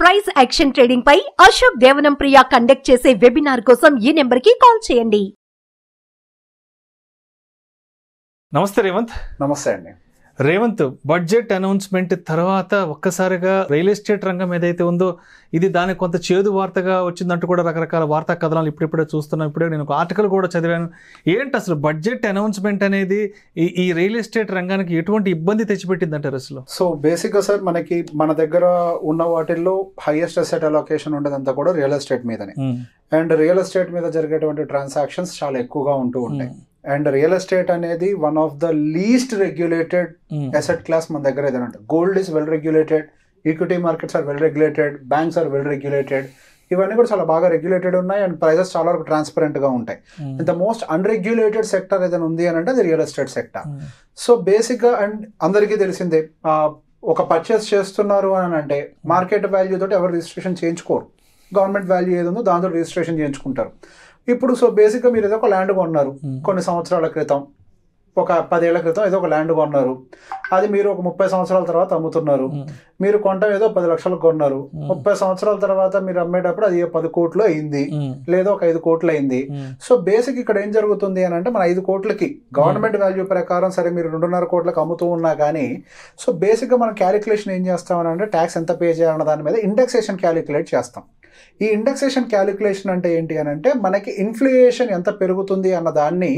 Price action trading పై Ashok Devanam Priya conduct చేసే webinar కోసం ఈ నెంబర్ కి కాల్ చేయండి నమస్తే రేవంత్ నమస్తే అండి రేవంత్ బడ్జెట్ అనౌన్స్మెంట్ తర్వాత ఒక్కసారిగా రియల్ ఎస్టేట్ రంగం ఏదైతే ఉందో ఇది దానికి కొంత చేదు వార్తగా వచ్చిందంటూ కూడా రకరకాల వార్తా కథనాలు ఇప్పుడిప్పుడే చూస్తున్నాం ఇప్పుడే నేను ఒక ఆర్టికల్ కూడా చదివాను ఏంటి అసలు బడ్జెట్ అనౌన్స్మెంట్ అనేది ఈ ఈ రియల్ ఎస్టేట్ రంగానికి ఎటువంటి ఇబ్బంది తెచ్చిపెట్టిందంటారు అసలు సో బేసిక్గా సార్ మనకి మన దగ్గర ఉన్న వాటిల్లో హైయెస్ట్ అసెట్ అలొకేషన్ ఉండేదంతా కూడా రియల్ ఎస్టేట్ మీదనే అండ్ రియల్ ఎస్టేట్ మీద జరిగేటువంటి ట్రాన్సాక్షన్స్ చాలా ఎక్కువగా ఉంటూ ఉంటాయి అండ్ రియల్ ఎస్టేట్ అనేది one of the least regulated asset class మన దగ్గర ఏదైనా ఉంటుంది gold is well regulated equity markets are well regulated banks are well regulated ఇవన్నీ కూడా చాలా బాగా రెగ్యులేటెడ్ ఉన్నాయి అండ్ ప్రైజెస్ చాలా వరకు ట్రాన్స్పరెంట్ గా ఉంటాయి ద మోస్ట్ అన్రెగ్యులేటెడ్ సెక్టర్ ఏదైనా ఉంది అని అంటే అది రియల్ ఎస్టేట్ సెక్టర్ సో బేసిక్గా అండ్ అందరికీ తెలిసిందే ఆ, ఒక పర్చేస్ చేస్తున్నారు అని అంటే మార్కెట్ వాల్యూ తోటి ఎవరు రిజిస్ట్రేషన్ చేయించుకోరు గవర్నమెంట్ వాల్యూ ఏది ఉందో దాంతో రిజిస్ట్రేషన్ చేయించుకుంటారు ఇప్పుడు సో బేసిక్గా మీరు ఏదో ఒక ల్యాండ్ కొన్నారు కొన్ని సంవత్సరాల క్రితం ఒక పదేళ్ల క్రితం ఏదో ఒక ల్యాండ్ కొన్నారు అది మీరు ఒక ముప్పై సంవత్సరాల తర్వాత అమ్ముతున్నారు మీరు కొంటాం ఏదో పది లక్షలకు కొన్నారు ముప్పై సంవత్సరాల తర్వాత మీరు అమ్మేటప్పుడు అది పది కోట్లు అయింది లేదా ఒక ఐదు కోట్లు అయింది సో బేసిక్ ఇక్కడ ఏం జరుగుతుంది అని అంటే మన ఐదు కోట్లకి గవర్నమెంట్ వాల్యూ ప్రకారం సరే మీరు రెండున్నర కోట్లకు అమ్ముతూ ఉన్నా కానీ సో బేసిక్గా మనం క్యాలిక్యులేషన్ ఏం చేస్తామని అంటే ట్యాక్స్ ఎంత పే చేయాలన్న దాని మీద ఇండెక్సేషన్ క్యాలిక్యులేట్ చేస్తాం ఈ ఇండెక్సేషన్ క్యాలిక్యులేషన్ అంటే ఏంటి అని అంటే మనకి ఇన్ఫ్లేషన్ ఎంత పెరుగుతుంది అన్న దాన్ని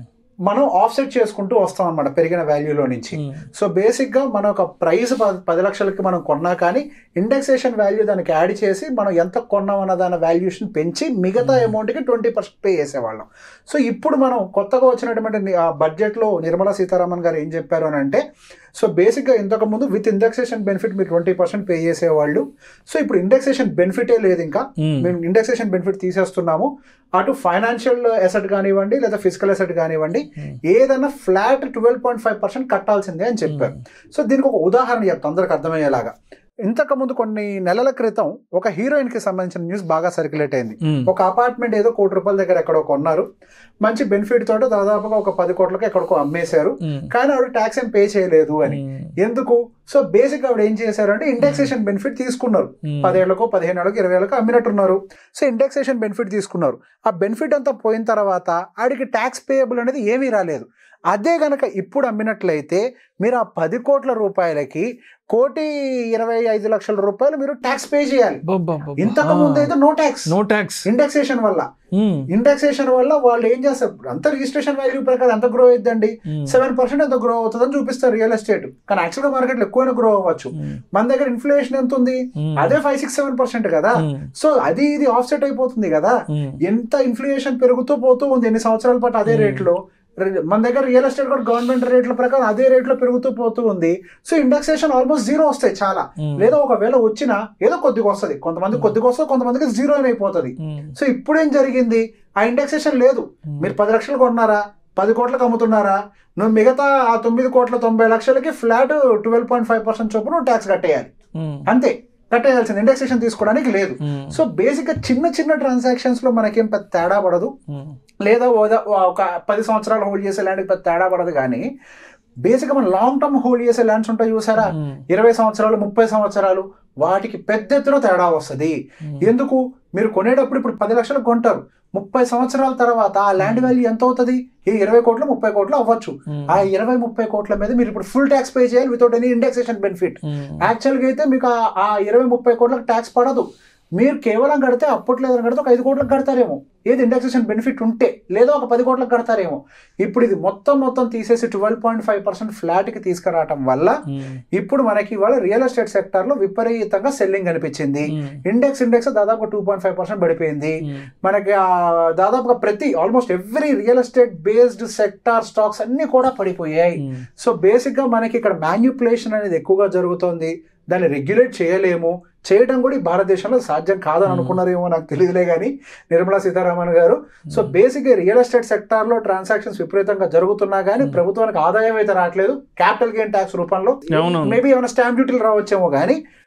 మనం ఆఫ్సెట్ చేసుకుంటూ వస్తాం అనమాట పెరిగిన వాల్యూలో నుంచి సో బేసిక్గా మన ఒక ప్రైస్ ప- పది లక్షలకి మనం కొన్నా కానీ ఇండెక్సేషన్ వాల్యూ దానికి యాడ్ చేసి మనం ఎంత కొన్నాం అన్న దాని వాల్యూషన్ పెంచి మిగతా అమౌంట్కి ట్వంటీ పర్సెంట్ పే చేసేవాళ్ళం సో ఇప్పుడు మనం కొత్తగా వచ్చినటువంటి ని- ఆ బడ్జెట్లో నిర్మలా సీతారామన్ గారు ఏం చెప్పారు అని అంటే సో బేసిక్గా ఇంతకు ముందు విత్ ఇండెక్సేషన్ బెనిఫిట్ మీరు ట్వంటీ పర్సెంట్ పే చేసేవాళ్ళు సో ఇప్పుడు ఇండెక్సేషన్ బెనిఫిటే లేదు ఇంకా మేము ఇండెక్సేషన్ బెనిఫిట్ తీసేస్తున్నాము అటు ఫైనాన్షియల్ అసెట్ కానివ్వండి లేదా ఫిజికల్ అసెట్ కానివ్వండి ఏదైనా flat twelve point five percent కట్టాల్సిందే అని చెప్పారు సో దీనికి ఒక ఉదాహరణ చెప్తాను అందరికి అర్థమయ్యేలాగా ఇంతకు ముందు కొన్ని నెలల క్రితం ఒక హీరోయిన్ కి సంబంధించిన న్యూస్ బాగా సర్క్యులేట్ అయింది ఒక అపార్ట్మెంట్ ఏదో కోటి రూపాయల దగ్గర ఎక్కడో కొన్నారు మంచి బెనిఫిట్ తోటి దాదాపుగా ఒక పది కోట్లకి ఎక్కడికో అమ్మేశారు కానీ ఆవిడ ట్యాక్స్ ఏం పే చేయలేదు అని ఎందుకు సో బేసిక్ ఆవిడ ఏం చేశారు అంటే ఇండెక్సేషన్ బెనిఫిట్ తీసుకున్నారు పదేళ్లకో పదిహేను ఏళ్ళకో ఇరవై ఏళ్ళకో అమ్మినట్టున్నారు సో ఇండెక్సేషన్ బెనిఫిట్ తీసుకున్నారు ఆ బెనిఫిట్ అంతా పోయిన తర్వాత ఆడికి ట్యాక్స్ పేయబుల్ అనేది ఏమీ రాలేదు అదే గనక ఇప్పుడు అమ్మినట్లయితే మీరు ఆ పది కోట్ల రూపాయలకి కోటి ఇరవై ఐదు లక్షల రూపాయలు మీరు ట్యాక్స్ పే చేయాలి ఇంతకు ముందు అయితే no tax no tax indexation వల్ల ఇండెక్సేషన్ వల్ల వాళ్ళు ఏం చేస్తారు అంత రిజిస్ట్రేషన్ వాల్యూ ప్రకారం ఎంత గ్రో అవుతుందండి సెవెన్ పర్సెంట్ ఎంత గ్రో అవుతుందని చూపిస్తారు రియల్ ఎస్టేట్ కానీ యాక్చువల్గా మార్కెట్లో ఎక్కువైనా గ్రో అవ్వచ్చు మన దగ్గర ఇన్ఫ్లేషన్ ఎంత ఉంది అదే ఫైవ్ సిక్స్ సెవెన్ పర్సెంట్ కదా సో అది ఇది ఆఫ్సెట్ అయిపోతుంది కదా ఎంత ఇన్ఫ్లేషన్ పెరుగుతూ పోతూ ఉంది ఎన్ని సంవత్సరాల పాటు అదే Hmm. రేట్లో రి- మన దగ్గర రియల్ ఎస్టేట్ కూడా గవర్నమెంట్ రేట్ల ప్రకారం అదే రేట్లో పెరుగుతూ పోతూ ఉంది సో ఇండెక్సేషన్ ఆల్మోస్ట్ జీరో వస్తాయి చాలా లేదా ఒకవేళ వచ్చినా ఏదో కొద్దిగా వస్తుంది కొంతమంది కొద్దిగా వస్తుంది కొంతమందికి జీరో అయిపోతుంది సో ఇప్పుడేం జరిగింది ఆ ఇండెక్సేషన్ లేదు మీరు పది లక్షలు కొన్నారా పది కోట్లకు అమ్ముతున్నారా నువ్వు మిగతా ఆ తొమ్మిది కోట్ల తొంభై లక్షలకి flat twelve point five percent చొప్పున నువ్వు ట్యాక్స్ కట్టేయాలి అంతే కట్టేయాల్సింది ఇండెక్సేషన్ తీసుకోవడానికి లేదు సో బేసిక్ గా చిన్న చిన్న ట్రాన్సాక్షన్స్ లో మనకేం పెద్ద తేడా పడదు లేదా ఓద- ఒక పది సంవత్సరాలు హోల్డ్ చేసే ల్యాండ్ పెద్ద తేడా పడదు కానీ బేసిక్ గా మనం లాంగ్ టర్మ్ హోల్డ్ చేసే ల్యాండ్స్ ఉంటాయి చూసారా ఇరవై సంవత్సరాలు ముప్పై సంవత్సరాలు వాటికి పెద్ద ఎత్తున తేడా వస్తుంది ఎందుకు మీరు కొనేటప్పుడు ఇప్పుడు పది లక్షలకు కొంటారు ముప్పై సంవత్సరాల తర్వాత ఆ ల్యాండ్ వాల్యూ ఎంత అవుతుంది ఈ ఇరవై కోట్లు ముప్పై కోట్లు అవ్వచ్చు ఆ ఇరవై ముప్పై కోట్ల మీద మీరు ఇప్పుడు ఫుల్ ట్యాక్స్ పే చేయాలి వితౌట్ ఎనీ ఇండెక్సేషన్ బెనిఫిట్ యాక్చువల్గా అయితే మీకు ఆ- ఆ ఇరవై ముప్పై కోట్లకు ట్యాక్స్ పడదు మీరు కేవలం కడితే అప్పట్లో ఏదైనా కడితే ఒక ఐదు కోట్లకు కడతారేమో ఏది ఇండెక్సేషన్ బెనిఫిట్ ఉంటే లేదా ఒక పది కోట్లకు కడతారేమో ఇప్పుడు ఇది మొత్తం మొత్తం తీసేసి ట్వెల్వ్ పాయింట్ ఫైవ్ పర్సెంట్ ఫ్లాట్కి తీసుకురావటం వల్ల ఇప్పుడు మనకి ఇవాళ రియల్ ఎస్టేట్ సెక్టార్లో విపరీతంగా సెల్లింగ్ అనిపించింది ఇండెక్స్ ఇండెక్స్ దాదాపు టూ పాయింట్ ఫైవ్ పర్సెంట్ పడిపోయింది మనకి ఆ దాదాపుగా ప్రతి almost every real estate based sector stocks అన్ని కూడా పడిపోయాయి సో బేసిక్ గా మనకి ఇక్కడ మాన్యుపులేషన్ అనేది ఎక్కువగా జరుగుతోంది దాన్ని రెగ్యులేట్ చేయలేము చేయడం కూడా ఈ భారతదేశంలో సాధ్యం కాదని Hmm. అనుకున్నారేమో నాకు తెలియదులే కానీ నిర్మలా సీతారామన్ గారు సో బేసిక్ గా రియల్ ఎస్టేట్ సెక్టార్ లో ట్రాన్సాక్షన్స్ విపరీతంగా జరుగుతున్నా కానీ Hmm. ప్రభుత్వానికి ఆదాయం అయితే రావట్లేదు క్యాపిటల్ గెయిన్ ట్యాక్స్ రూపంలో అవునవును. మేబీ ఏమైనా స్టాంప్ డ్యూటీలు రావచ్చేమో కానీ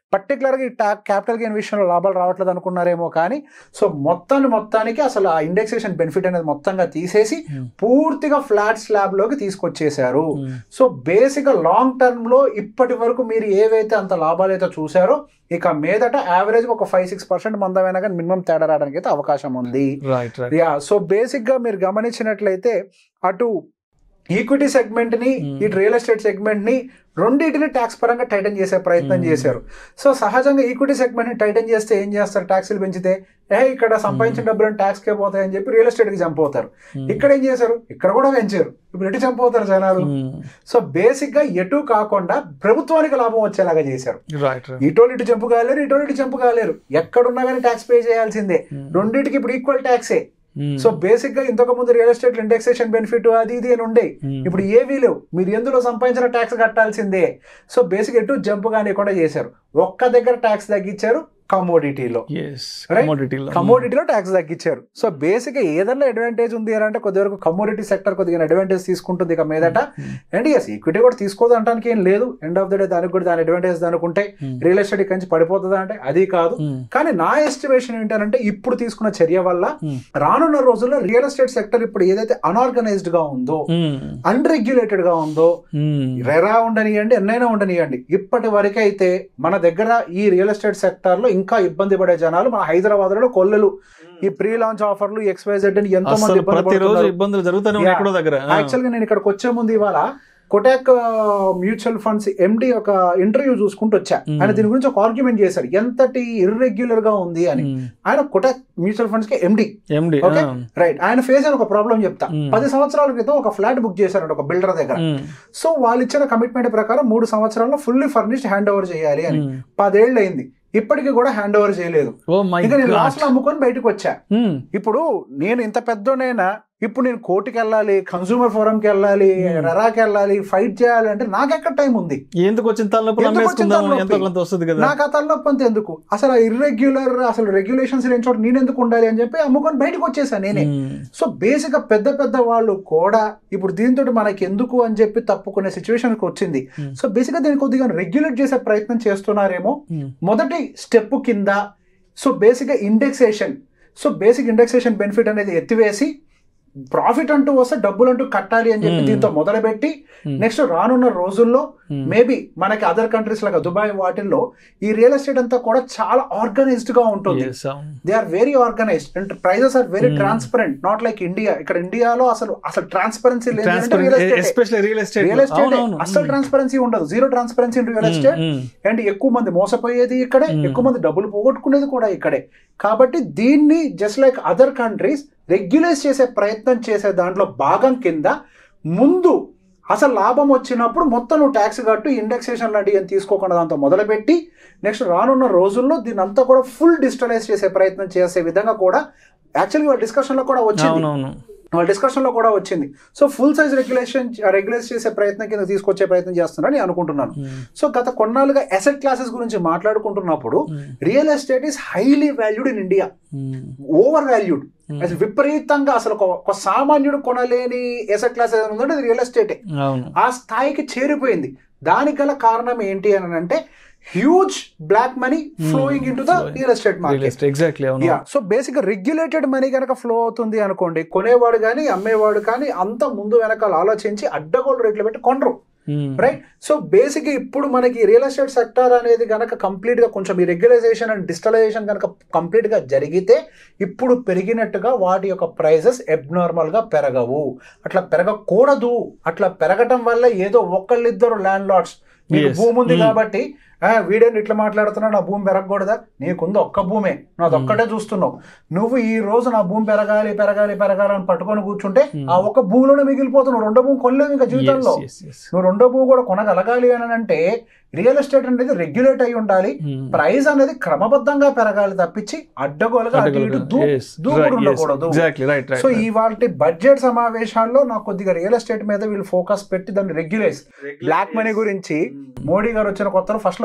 పర్టికులర్గా ఈ ట్యాక్ క్యాపిటల్ గెయిన్ విషయంలో లాభాలు రావట్లేదు అనుకున్నారేమో కానీ సో మొత్తాన్ని మొత్తానికి అసలు ఆ ఇండెక్సేషన్ బెనిఫిట్ అనేది మొత్తంగా తీసేసి Hmm. పూర్తిగా ఫ్లాట్ స్లాబ్లోకి తీసుకొచ్చేశారు ఉమ్. సో బేసిక్గా లాంగ్ టర్మ్లో ఇప్పటి వరకు మీరు ఏవైతే అంత లాభాలు అయితే చూసారో ఇక మీదట యావరేజ్ ఒక ఫైవ్ సిక్స్ పర్సెంట్ మందమైనా కానీ మినిమం తేడా రావడానికి అయితే అవకాశం ఉంది right right yeah so basic గా మీరు గమనించినట్లయితే అటు ఈక్విటీ సెగ్మెంట్ ని Hmm. ఇటు రియల్ ఎస్టేట్ సెగ్మెంట్ ని రెండింటిని ట్యాక్స్ పరంగా టైటన్ చేసే ప్రయత్నం Hmm. చేశారు సో సహజంగా ఈక్విటీ సెగ్మెంట్ ని టైటన్ చేస్తే ఏం చేస్తారు ట్యాక్స్లు పెంచితే ఏ ఇక్కడ సంపాదించిన డబ్బులు ట్యాక్స్ కే పోతాయని చెప్పి రియల్ ఎస్టేట్ కి జంప్ అవుతారు ఉమ్. ఇక్కడ ఏం చేశారు ఇక్కడ కూడా పెంచారు ఇప్పుడు ఎటు జంప్ అవుతారు జనాలు ఉమ్. సో బేసిక్ గా ఎటు కాకుండా ప్రభుత్వానికి లాభం వచ్చేలాగా చేశారు రైట్ రైట్ ఇటోళ్ళు ఇటు జంపు కాలేరు ఇటోళ్ళు ఇటు జంపు కాలేరు ఎక్కడున్నా కానీ ట్యాక్స్ పే చేయాల్సిందే ఉమ్. రెండింటికి ఇప్పుడు ఈక్వల్ ట్యాక్సే ఉమ్. సో బేసిక్ గా ఇంతకు ముందు రియల్ ఎస్టేట్ ఇండెక్సేషన్ బెనిఫిట్ అది ఇది అని ఉండే ఉమ్. ఇప్పుడు ఏవీ లేవు మీరు ఎందులో సంపాదించిన ట్యాక్స్ కట్టాల్సిందే సో బేసిక్ ఎటు జంప్ కానివ్వకుండా చేశారు ఒక్క దగ్గర ట్యాక్స్ తగ్గించారు కమోడిటీలో Yes, Right? commodity లో. కమోడిటీలో ట్యాక్స్ తగ్గించారు సో బేసిక్ ఏదైనా అడ్వాంటేజ్ ఉంది అని అంటే కొద్ది వరకు కమోడిటీ సెక్టర్ కొద్దిగా అడ్వాంటేజ్ తీసుకుంటుంది ఇక మీదట ఉమ్. అండ్ ఎస్ ఈక్విటీ కూడా తీసుకోదు అంటానికి ఏం లేదు ఎండ్ ఆఫ్ ద డే దానికి కూడా దాని అడ్వాంటేజ్ దానికి ఉమ్. రియల్ ఎస్టేట్ ఇక్కడి నుంచి పడిపోతుందా అంటే అది కాదు ఉమ్. కానీ నా ఎస్టిమేషన్ ఏంటంటే ఇప్పుడు తీసుకున్న చర్య వల్ల ఉమ్. రానున్న రోజుల్లో రియల్ ఎస్టేట్ సెక్టర్ ఇప్పుడు ఏదైతే అన్ఆర్గనైజ్డ్ గా ఉందో ఉమ్. అన్రెగ్యులేటెడ్ గా ఉందో ఉమ్. రెరా ఉండనియండి ఎన్నైనా ఉండనియండి ఇప్పటి వరకైతే మన దగ్గర ఈ రియల్ ఎస్టేట్ సెక్టర్ లో ఇంకా ఇబ్బంది పడే జనాలు మన హైదరాబాద్ లో కొల్లలు ఈ ప్రీ లాంచ్ ఆఫర్లు ఎక్స్వైజెడ్ అని ఎంతో మంది అసలు ఇబ్బంది ప్రతిరోజు పడుతున్నారు ఇబ్బందులు జరుగుతూనే ఉన్నాయి Yeah. ఎక్కడో దగ్గర యాక్చువల్ గా నేను ఇక్కడికి వచ్చే ముందు ఇవాళ కొటాక్ మ్యూచువల్ ఫండ్స్ ఎండి ఒక ఇంటర్వ్యూ చూసుకుంటూ వచ్చా Mm. ఆయన దీని గురించి ఒక ఆర్గ్యుమెంట్ చేశారు ఎంతటి ఇర్రెగ్యులర్ గా ఉంది అని ఆయన కొటాక్ మ్యూచువల్ ఫండ్స్ కి ఎండి ఎండి Okay. రైట్ ఆయన ఫేస్ అయిన ఒక ప్రాబ్లం చెప్తా Mm. పది సంవత్సరాల క్రితం ఒక ఫ్లాట్ బుక్ చేశారంట ఒక బిల్డర్ దగ్గర సో వాళ్ళు ఇచ్చిన కమిట్మెంట్ ప్రకారం మూడు సంవత్సరాల్లో ఫుల్లీ ఫర్నిష్డ్ హ్యాండ్ ఓవర్ చేయాలి అని పదేళ్ళు అయింది ఇప్పటికీ కూడా హ్యాండ్ ఓవర్ చేయలేదు ఓ మై ఇంకా నేను లాస్ట్ లో అమ్ముకొని బయటకు వచ్చా ఇప్పుడు నేను ఇంత పెద్దోనైనా ఇప్పుడు నేను కోర్టుకి వెళ్ళాలి కన్సూమర్ ఫోరంకి వెళ్ళాలి Hmm. రెరాకి వెళ్ళాలి ఫైట్ చేయాలి అంటే నాకెక్కడ టైం ఉంది ఎందుకు వచ్చిన తలనొప్పులు ఎందుకు వచ్చిన అమ్మేసుకుందాం తలనొప్పి? ఎంతో కొంత వస్తుంది కదా నాకు ఆ తలనొప్పి అంత ఎందుకు అసలు ఇర్రెగ్యులర్ అసలు రెగ్యులేషన్స్ లేని చోట నేను ఎందుకు ఉండాలి అని చెప్పి అమ్ముకొని బయటకు వచ్చేసాను నేనే ఉమ్. సో బేసిక్ గా పెద్ద పెద్ద వాళ్ళు కూడా ఇప్పుడు దీంతో మనకి ఎందుకు అని చెప్పి తప్పుకునే సిచ్యువేషన్ వచ్చింది Hmm. సో బేసిక్ గా దీన్ని కొద్దిగా రెగ్యులేట్ చేసే ప్రయత్నం చేస్తున్నారేమో ఉమ్. మొదటి స్టెప్ కింద సో బేసిక్ గా indexation so basic indexation benefit అనేది ఎత్తివేసి ప్రాఫిట్ అంటూ వస్తే డబ్బులు అంటూ కట్టాలి అని చెప్పి Hmm. దీంతో మొదలుపెట్టి Hmm. నెక్స్ట్ రానున్న రోజుల్లో Hmm. మేబీ మనకి అదర్ కంట్రీస్ లాగా దుబాయ్ వాటిల్లో ఈ రియల్ ఎస్టేట్ అంతా కూడా చాలా ఆర్గనైజ్డ్ గా ఉంటుంది Yes, అవును. They are very organized and prizes are very Hmm. Transparent not like India ఇక్కడ ఇండియాలో అసలు అసలు ట్రాన్స్పరెన్సీ లేదు Transparent- real estate especially real estate real లో. ఎస్టేట్ అవునవును. అసలు ఉమ్. ట్రాన్స్పరెన్సీ ఉండదు zero transparency in real um, estate um. And ఎక్కువ మంది మోసపోయేది ఇక్కడే Hmm. ఎక్కువ మంది డబ్బులు పోగొట్టుకునేది కూడా ఇక్కడే కాబట్టి దీన్ని just like other countries regulate చేసే ప్రయత్నం చేసే దాంట్లో భాగం కింద ముందు అసలు లాభం వచ్చినప్పుడు మొత్తం నువ్వు ట్యాక్స్ కట్టు ఇండెక్సేషన్ లాంటివి ఏం తీసుకోకుండా దాంతో మొదలుపెట్టి నెక్స్ట్ రానున్న రోజుల్లో దీన్ని అంతా కూడా ఫుల్ డిజిటలైజ్ చేసే ప్రయత్నం చేసే విధంగా కూడా యాక్చువల్గా వాళ్ళ డిస్కషన్లో కూడా వచ్చింది అవునవును వాళ్ళ డిస్కషన్ లో కూడా వచ్చింది so full size regulation regulate చేసే ప్రయత్నం కింద తీసుకొచ్చే ప్రయత్నం చేస్తున్నారని అనుకుంటున్నాను ఉమ్. సో గత కొన్నాళ్ళుగా అసెట్ క్లాసెస్ గురించి మాట్లాడుకుంటున్నప్పుడు um. Real estate is highly valued in India um. Over valued um. అసలు విపరీతంగా అసలు ఒక ఒక సామాన్యుడు కొనలేని ఎసెట్ క్లాస్ ఏదైనా ఉందంటే అది రియల్ ఎస్టేటే అవును ఆ స్థాయికి చేరిపోయింది దానికి గల కారణం ఏంటి అని అంటే huge black money flowing into the Flowing. Real estate real market estate exactly అవును yeah so basic regulated money కనుక ఫ్లో అవుతుంది అనుకోండి కొనేవాడు కానీ అమ్మేవాడు కానీ అంత ముందు వెనకాల ఆలోచించి అడ్డగోలు రేట్లు పెట్టి కొనరు ఉమ్. రైట్ సో బేసిక్ ఇప్పుడు మనకి రియల్ ఎస్టేట్ సెక్టర్ అనేది కనుక కంప్లీట్ గా కొంచెం ఈ రెగ్యులైజేషన్ అండ్ డిజిటలైజేషన్ కనుక కంప్లీట్ గా జరిగితే ఇప్పుడు పెరిగినట్టుగా వాటి యొక్క ప్రైసెస్ ఎబ్నార్మల్ గా పెరగవు అట్లా పెరగకూడదు అట్లా పెరగటం వల్ల ఏదో ఒకళ్ళిద్దరు ల్యాండ్ లార్డ్స్ మీకు Yes. భూమి ఉంది Hmm. కాబట్టి "ఆ, వీడేంటి ఇట్లా మాట్లాడుతున్నాడు నా భూమి పెరగకూడదా నీకుంది ఒక్క భూమే నాది ఒక్కటే చూస్తున్నావు నువ్వు ఈ రోజు నా భూమి పెరగాలి పెరగాలి పెరగాలి అని పట్టుకొని కూర్చుంటే Hmm. ఆ ఒక్క భూమిలోనే మిగిలిపోతున్నావు రెండో భూమి కొనలేవు ఇంకా జీవితంలో Yes, yes, yes. నువ్వు రెండో భూమి కూడా కొనగలగాలి అని అంటే రియల్ ఎస్టేట్ అనేది రెగ్యులేట్ అయి ఉండాలి ఉమ్. ప్రైస్ అనేది క్రమబద్ధంగా పెరగాలి తప్పించి అడ్డగోలుగా అటు ఇటు దూ Yes, దూకుడు right, yes, ఉండకూడదు exactly, right, right, so right. ఈ వాటి బడ్జెట్ సమావేశాల్లో నాకు కొద్దిగా రియల్ ఎస్టేట్ మీద వీళ్ళు ఫోకస్ పెట్టి దాన్ని రెగ్యులేట్ బ్లాక్ మనీ గురించి మోడీ గారు వచ్చిన కొత్తలో ఫస్ట్ లో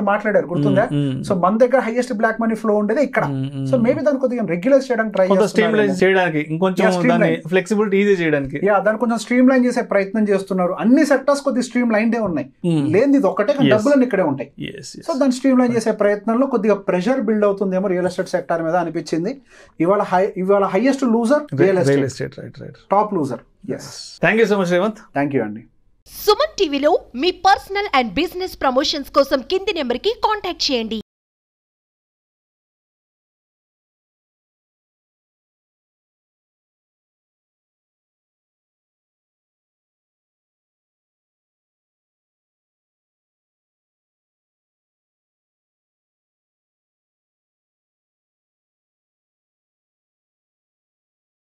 దాంట్లో మాట్లాడారు గుర్తుందా సో మన దగ్గర హైయెస్ట్ బ్లాక్ మనీ ఫ్లో ఉండేది ఇక్కడ సో మేబీ దాన్ని కొద్దిగా రెగ్యులైజ్ చేయడానికి ట్రై కొంత స్ట్రీమ్ లైన్ చేయడానికి ఇంకొంచెం Yeah, streamline. దాన్ని ఫ్లెక్సిబిలిటీ ఈజీ చేయడానికి యా దాన్ని కొంచెం స్ట్రీమ్ లైన్ చేసే ప్రయత్నం చేస్తున్నారు అన్ని సెక్టర్స్ కొద్దిగా స్ట్రీమ్ లైన్ ఉంటున్నాయి లేనిది ఇది ఒక్కటే కానీ Yes. డబ్బులన్నీ ఇక్కడే ఉంటాయి Yes, yes. సో దాన్ని స్ట్రీమ్ లైన్ చేసే ప్రయత్నంలో కొద్దిగా ప్రెషర్ బిల్డ్ అవుతుందేమో రియల్ ఎస్టేట్ సెక్టర్ మీద అనిపించింది ఇవాళ హై ఇవాళ highest loser real real estate estate right right top loser yes thank you so much Revanth thank you అండి సుమన్ టీవీలో మీ పర్సనల్ అండ్ బిజినెస్ ప్రమోషన్స్ కోసం కింది నెంబర్కి కాంటాక్ట్ చేయండి